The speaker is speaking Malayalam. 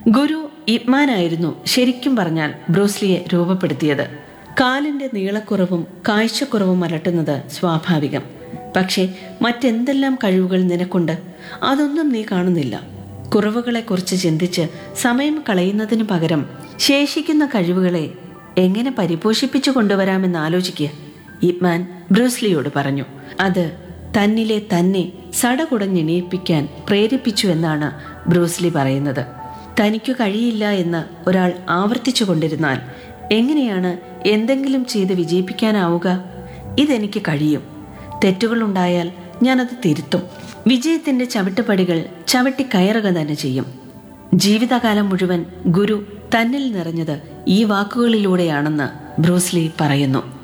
ഗുരു ഇപ്മാനായിരുന്നു ശരിക്കും പറഞ്ഞാൽ ബ്രൂസ്ലിയെ രൂപപ്പെടുത്തിയത് കാലിന്റെ നീളക്കുറവും കാഴ്ചക്കുറവും അലട്ടുന്നത് സ്വാഭാവികം പക്ഷേ മറ്റെന്തെല്ലാം കഴിവുകൾ നിനക്കുണ്ട് അതൊന്നും നീ കാണുന്നില്ല കുറവുകളെക്കുറിച്ച് ചിന്തിച്ച് സമയം കളയുന്നതിനു പകരം ശേഷിക്കുന്ന കഴിവുകളെ എങ്ങനെ പരിപോഷിപ്പിച്ചു കൊണ്ടുവരാമെന്ന് ആലോചിക്കുക ഇപ്മാൻ ബ്രൂസ്ലിയോട് പറഞ്ഞു അത് തന്നിലെ തന്നെ സടകുടഞ്ഞെണീപ്പിക്കാൻ പ്രേരിപ്പിച്ചു എന്നാണ് ബ്രൂസ്ലി പറയുന്നത് തനിക്കു കഴിയില്ല എന്ന് ഒരാൾ ആവർത്തിച്ചു കൊണ്ടിരുന്നാൽ എങ്ങനെയാണ് എന്തെങ്കിലും ചെയ്ത് വിജയിപ്പിക്കാനാവുക ഇതെനിക്ക് കഴിയും തെറ്റുകളുണ്ടായാൽ ഞാനത് തിരുത്തും വിജയത്തിന്റെ ചവിട്ടുപടികൾ ചവിട്ടി കയറുക തന്നെ ചെയ്യും ജീവിതകാലം മുഴുവൻ ഗുരു തന്നിൽ നിറഞ്ഞത് ഈ വാക്കുകളിലൂടെയാണെന്ന് ബ്രൂസ്ലി പറയുന്നു